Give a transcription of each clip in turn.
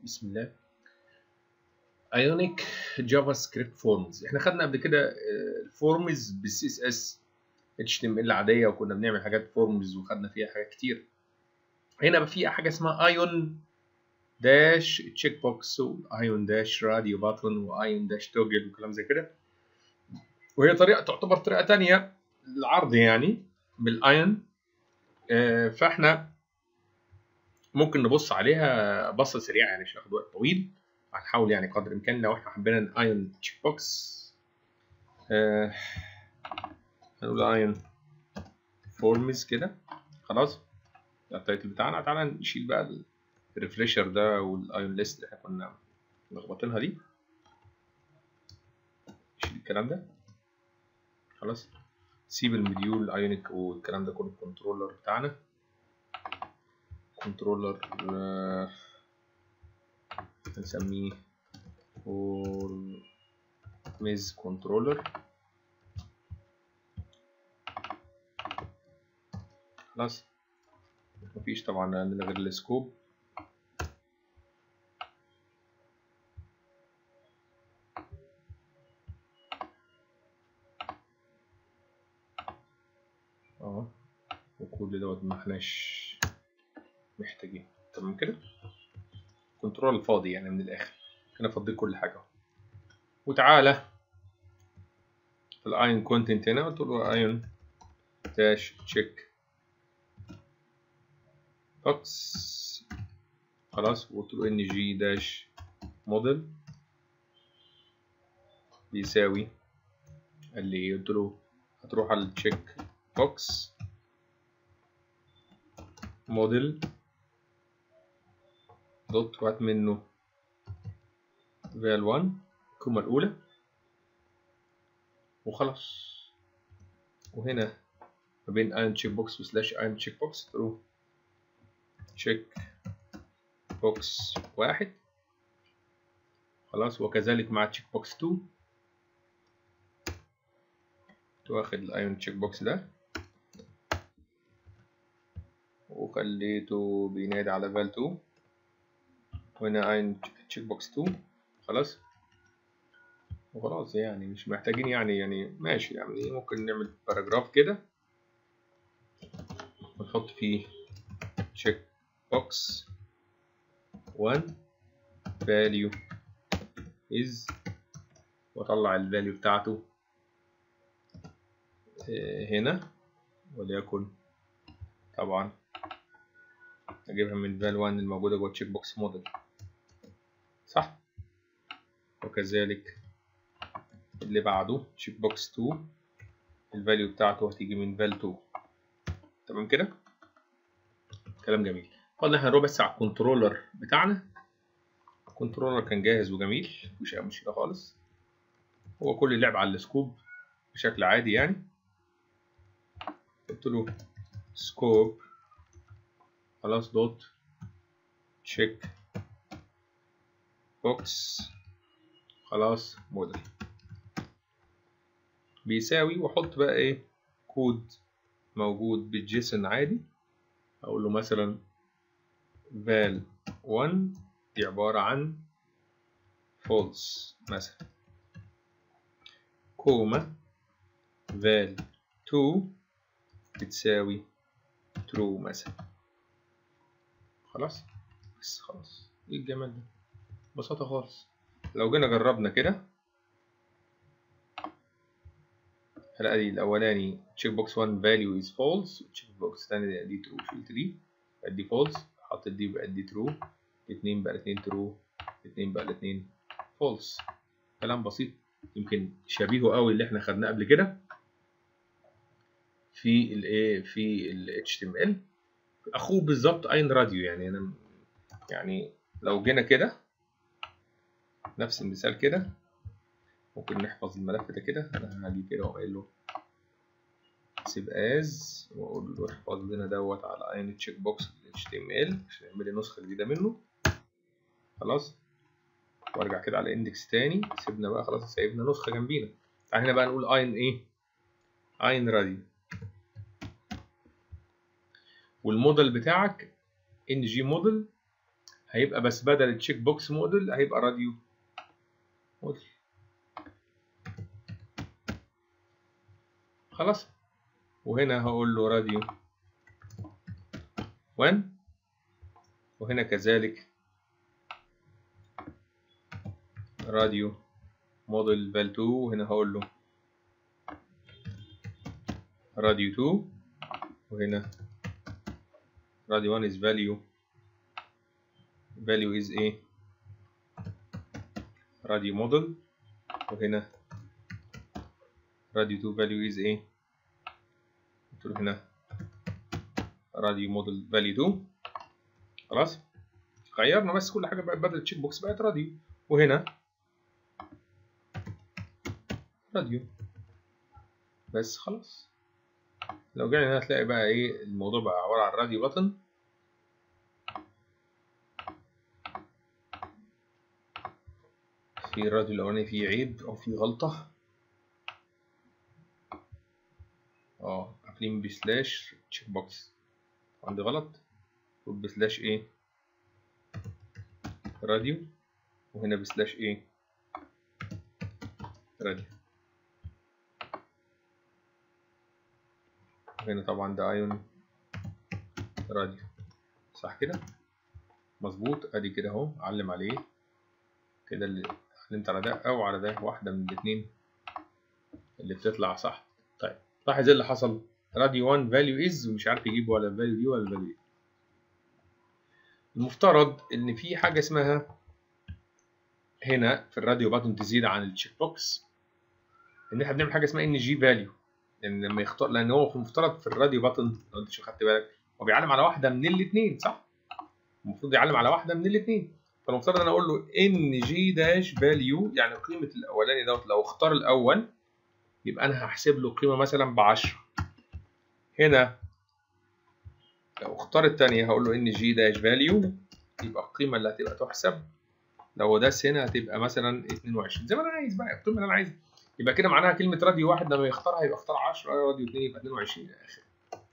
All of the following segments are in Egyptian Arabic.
بسم الله ايونيك جافا سكريبت فورمز احنا خدنا قبل كده الفورمز بالسي اس اس اتش تي ام ال عاديه وكنا بنعمل حاجات فورمز وخدنا فيها حاجات كتير هنا بقى في حاجه اسمها ايون داش تشيك بوكس وايون داش راديو باتون وايون داش توجل وكلام زي كده وهي طريقه تعتبر طريقه تانية للعرض يعني بالايون آه، فاحنا ممكن نبص عليها بصه سريعه يعني مش هناخد وقت طويل هنحاول يعني قدر الامكان لو احنا حبينا الايون تشيك بوكس آه، هنقول ايون فورمز كده خلاص ده التايتل بتاعنا تعالى نشيل بقى الريفريشر ده والايون ليست اللي احنا كنا ملخبطينها دي نشيل الكلام ده خلاص سيب المديول ايونيك والكلام ده كله الكنترولر بتاعنا كنترولر آه، هنسميه ميز كنترولر خلاص مفيش طبعا عندنا غير السكوب اه وكل دوت ما احناش محتاجين تمام كده كنترول فاضي يعني من الاخر انا فضيت كل حاجه وتعالى في الايون كونتنت هنا قلت له ايون داش تشيك بوكس خلاص وقلت له ان جي داش موديل بيساوي قال لي قلت له هتروح على التشيك بوكس موديل دوت وهات منه فال 1 الكومة الأولى وخلاص وهنا ما بين ايرون تشيك بوكس وسلاش ايرون تشيك بوكس ترو تشيك بوكس واحد خلاص وكذلك مع تشيك بوكس 2 واخد الايرون تشيك بوكس ده وخليته بينادي على فال 2 وهنا ايرون تشيك بوكس 2 خلاص وخلاص يعني مش محتاجين يعني يعني ماشي يعني ممكن نعمل باراجراف كده ونحط فيه check box 1 value is واطلع الفاليو بتاعته هنا وليكن طبعا اجيبها من val 1 الموجودة جوه check box موديل صح وكذلك اللي بعده check box 2 الفاليو بتاعته هتيجي من val 2 تمام كده كلام جميل فاضل احنا نروح بس على الكنترولر بتاعنا الكنترولر كان جاهز وجميل مفيش اي مشكله خالص هو كل اللعب على السكوب بشكل عادي يعني قلت له سكوب خلاص دوت تشيك بوكس خلاص موديل بيساوي واحط بقى ايه كود موجود بالجيسون عادي اقول له مثلا val 1 دي عبارة عن false مثلا كوما val 2 بتساوي true مثلا خلاص بس خلاص ايه الجمال ده ببساطة خالص لو جينا جربنا كده هلاقي دي الاولاني تشيك بوكس 1 فاليو از فولس تشيك بوكس الثاني دي ترو شلت دي بقت دي فولس حطيت دي بقت دي ترو الاثنين بقى الاثنين ترو الاثنين بقى الاثنين فولس كلام بسيط يمكن شبيهه قوي اللي احنا خدناه قبل كده في الايه في ال HTML اخوه بالظبط اين راديو يعني انا يعني لو جينا كده نفس المثال كده ممكن نحفظ الملف ده كده انا هاجي كده واقول له سيب از واقول له احفظ لنا دوت على اين تشيك بوكس اتش تي ام ال عشان يعمل لي نسخه جديده منه خلاص وارجع كده على اندكس تاني سيبنا بقى خلاص سايبنا نسخه جنبينا تعال هنا بقى نقول اين ايه اين راديو والموديل بتاعك ان جي موديل هيبقى بس بدل التشيك بوكس موديل هيبقى راديو موديل خلاص وهنا هقول له راديو 1 وهنا كذلك راديو موديل فال 2 وهنا هقول له راديو 2 وهنا راديو 1 is value value is a راديو موديل وهنا راديو 2 value is a قلت له هنا راديو موديل value 2 خلاص غيرنا بس كل حاجه بقت بدل التشيك بوكس بقت راديو وهنا راديو بس خلاص لو جينا هنا هتلاقي بقى ايه الموضوع بقى عباره عن راديو بطن في الراديو الاولاني فيه عيب او فيه غلطه اه قافلين بسلاش تشيك بوكس عندي غلط المفروض بسلاش ايه راديو وهنا بسلاش ايه راديو هنا طبعا ده ايون راديو صح كده مظبوط ادي كده اهو علم عليه كده اللي علمت على ده او على ده واحده من الاثنين اللي بتطلع صح طيب لاحظ ايه اللي حصل راديو 1 فاليو از ومش عارف يجيب ولا الفاليو دي ولا الفاليو دي المفترض ان في حاجه اسمها هنا في الراديو باتون تزيد عن التشيك بوكس ان احنا بنعمل حاجه اسمها ان جي فاليو لان لما يختار لان هو في المفترض في الراديو باتون لو انت خدت بالك هو بيعلم على واحده من الاثنين صح المفروض يعلم على واحده من الاثنين فالمفترض انا اقول له ان جي داش فاليو يعني قيمه الاولاني دوت لو اختار الاول يبقى انا هحسب له قيمه مثلا ب 10 هنا لو اختار الثانيه هقول له ان جي داش فاليو يبقى القيمه اللي هتبقى تحسب لو هو داس هنا هتبقى مثلا 22 زي ما انا عايز بقى القيمه اللي انا عايزها يبقى كده معناها كلمه راديو واحد لما يختارها يبقى اختار 10 راديو 2 يبقى 22 الى اخره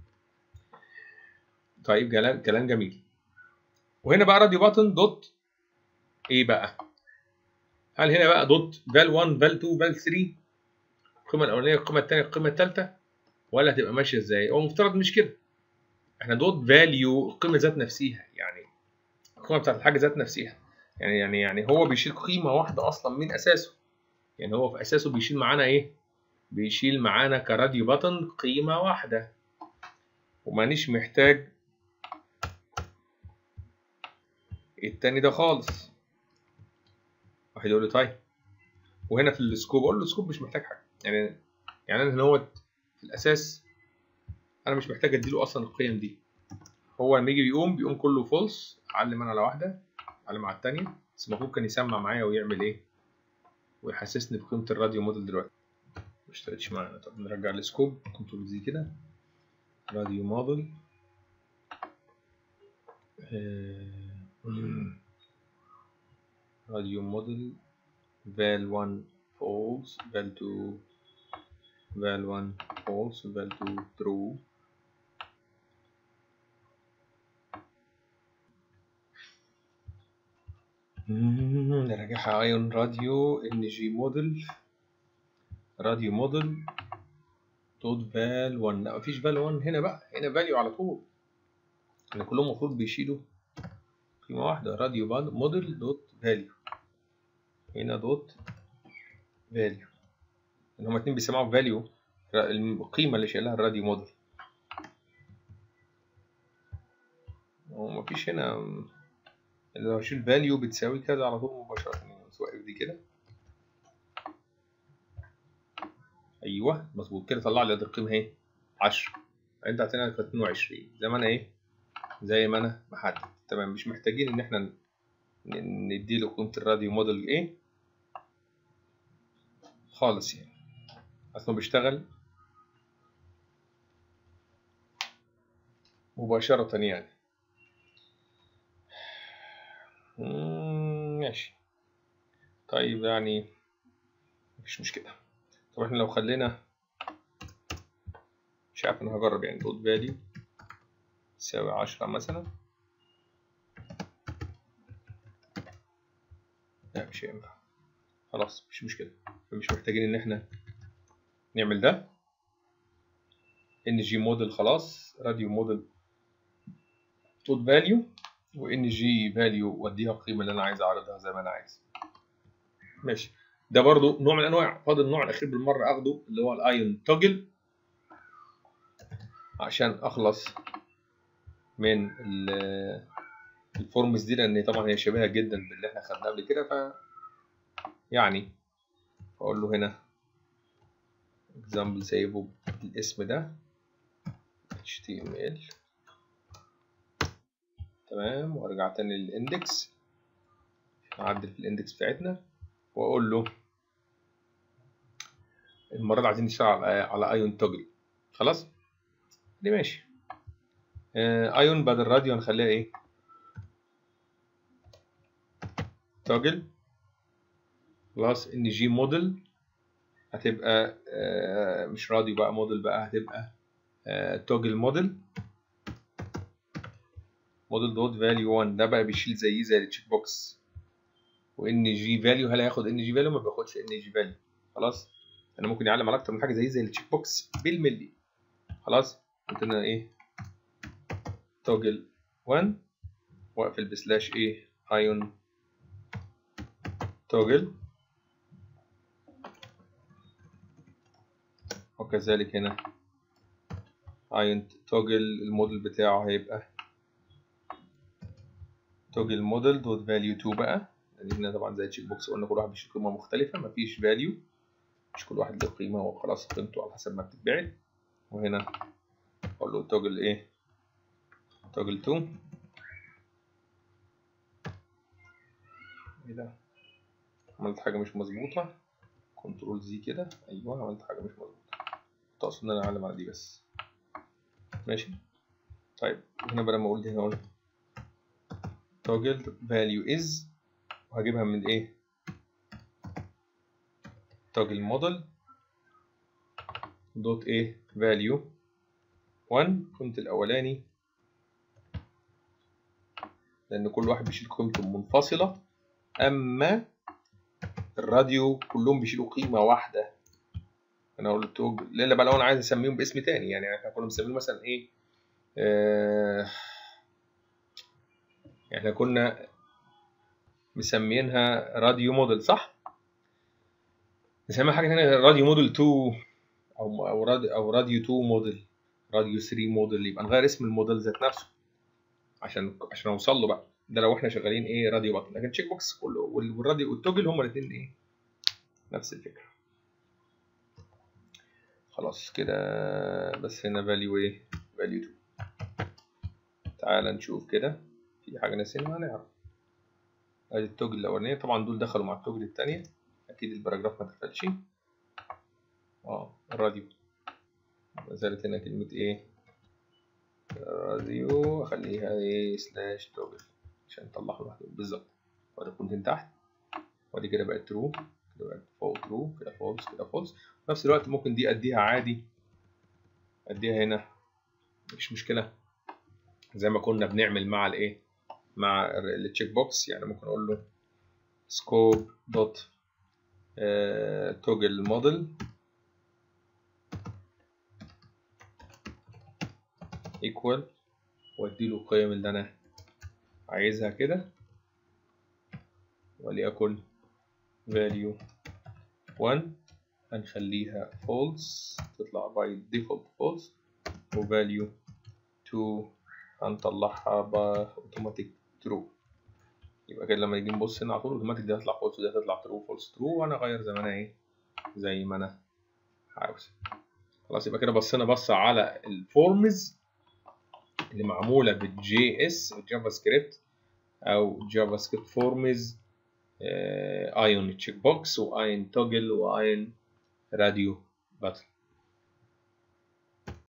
طيب كلام كلام جميل وهنا بقى راديو باتن دوت ايه بقى هل هنا بقى دوت فال 1 فال 2 فال 3 القيمه الاولانيه القيمه الثانيه القيمه الثالثه ولا هتبقى ماشيه ازاي هو المفترض مش كده احنا دوت فاليو القيمه ذات نفسها يعني القيمه بتاعت الحاجه ذات نفسها يعني يعني يعني هو بيشيل قيمه واحده اصلا من اساسه يعني هو في اساسه بيشيل معانا ايه بيشيل معانا كراديو باتن قيمه واحده ومانيش محتاج التاني ده خالص واحد يقول لي طيب وهنا في السكوب اقول له السكوب مش محتاج حاجه يعني يعني انا هو في الاساس انا مش محتاج اديله اصلا القيم دي هو لما يجي بيقوم بيقوم كله فولس اعلم انا على واحده اعلم على الثانيه بس المفروض كان يسمع معايا ويعمل ايه ويحسسني بقيمه الراديو موديل دلوقتي ما اشتغلتش معانا طب نرجع السكوب كنترول زي كده راديو موديل راديو موديل فال 1 فولس فال 2 val 1 false val 2 true نراجعها ايون راديو ان جي موديل راديو موديل دوت فال 1 لا مفيش فال 1 هنا بقى هنا فاليو على طول يعني كلهم المفروض بيشيلوا قيمة واحدة راديو موديل دوت فاليو هنا دوت فاليو ان هما اتنين بيسمعوا فاليو القيمة اللي شايلها الراديو موديل ومفيش هنا لو اشيل فاليو بتساوي كذا على طول مباشرة سواء دي كده ايوه مظبوط كده طلع لي القيمة اهي 10 انت هتلاقيها كانت 22 زي ما انا ايه زي ما انا محدد تمام مش محتاجين ان احنا نديله قيمة الراديو موديل ايه خالص يعني اصلا بيشتغل مباشرة يعني ماشي طيب يعني مفيش مشكلة طب احنا لو خلينا مش عارف انا هجرب يعني دوت فاليو تساوي عشرة مثلا لا مش هينفع خلاص مش مشكله فمش محتاجين ان احنا نعمل ده ان جي موديل خلاص راديو موديل توت فاليو وان جي فاليو واديها القيمه اللي انا عايز اعرضها زي ما انا عايز ماشي ده برضو نوع من الانواع فاضل النوع الاخير بالمره اخده اللي هو الايون توجل عشان اخلص من الفورمز دي لان طبعا هي شبيهه جدا باللي احنا خدناه قبل كده ف يعني اقول له هنا example سايبه بالاسم ده html تمام وارجع تاني للاندكس نعدل في الاندكس بتاعتنا واقول له المره دي عايزين نشتغل على على ايون توجل خلاص دي ماشي آه ايون بدل راديو هنخليها ايه توجل خلاص ان جي موديل هتبقى آه مش راديو بقى موديل بقى هتبقى آه توجل موديل موديل دوت فاليو 1 ده بقى بيشيل زيه زي التشيك بوكس وان جي فاليو هل هياخد ان جي فاليو ما بياخدش ان جي فاليو خلاص انا ممكن يعلم على اكتر من حاجه زي زي التشيك بوكس بالملي خلاص قلت لنا ايه توجل 1 واقفل بسلاش ايه ايون توجل وكذلك هنا ايون توجل الموديل بتاعه هيبقى توجل موديل دوت فاليو 2 بقى لان هنا طبعا زي التشيك بوكس قلنا كل واحد بيشيل قيمه مختلفه مفيش فاليو مش كل واحد له قيمه وخلاص قيمته على حسب ما بتتبعت وهنا اقول له توجل ايه توجل 2 ايه ده عملت حاجه مش مظبوطه كنترول زي كده ايوه عملت حاجه مش مظبوطه تقصد ان انا اعلم على دي بس ماشي طيب هنا بقى لما اقول دي هنا اقول toggle value is وهجيبها من ايه toggle model دوت ايه value 1 كنت الاولاني لان كل واحد بيشيل قيمته منفصله اما الراديو كلهم بيشيلوا قيمه واحده انا اقول له الا بقى لو انا عايز اسميهم باسم تاني يعني احنا كنا مسميهم مثلا ايه آه احنا كنا مسمينها راديو موديل صح نسميها حاجه ثانيه راديو موديل 2 او او راديو او راديو 2 موديل راديو 3 موديل يبقى نغير اسم الموديل ذات نفسه عشان عشان اوصل له بقى ده لو احنا شغالين ايه راديو بطن لكن تشيك بوكس كله والراديو والتوجل هما الاثنين ايه نفس الفكره خلاص كده بس هنا فاليو ايه فاليو 2 تعال نشوف كده في حاجة ناسينها هنعرف ادي التوجل الأولانية طبعا دول دخلوا مع التوجل التانية أكيد الباراجراف ما اتقفلش اه الراديو زالت هنا كلمة ايه راديو أخليها ايه سلاش توجل عشان نطلعه لوحده بالظبط وادي كنت تحت وادي كده بقت ترو كده بقت فوق ترو كده فولس كده فولس في نفس الوقت ممكن دي أديها عادي أديها هنا مفيش مشكلة زي ما كنا بنعمل مع الايه مع التشيك بوكس يعني ممكن اقول له scope dot toggle model equal وادي له القيم اللي انا عايزها كده وليكن value 1 هنخليها false تطلع by default false و value 2 هنطلعها باوتوماتيك ترو يبقى كده لما نيجي نبص هنا على طول اوتوماتيك دي هتطلع فولس ودي هتطلع ترو فولس ترو وانا اغير زي ما انا ايه زي ما انا عاوز خلاص يبقى كده بصينا بصه على الفورمز اللي معموله بالجي اس جافا سكريبت او جافا سكريبت فورمز ايون تشيك بوكس وايون توجل وايون راديو باتل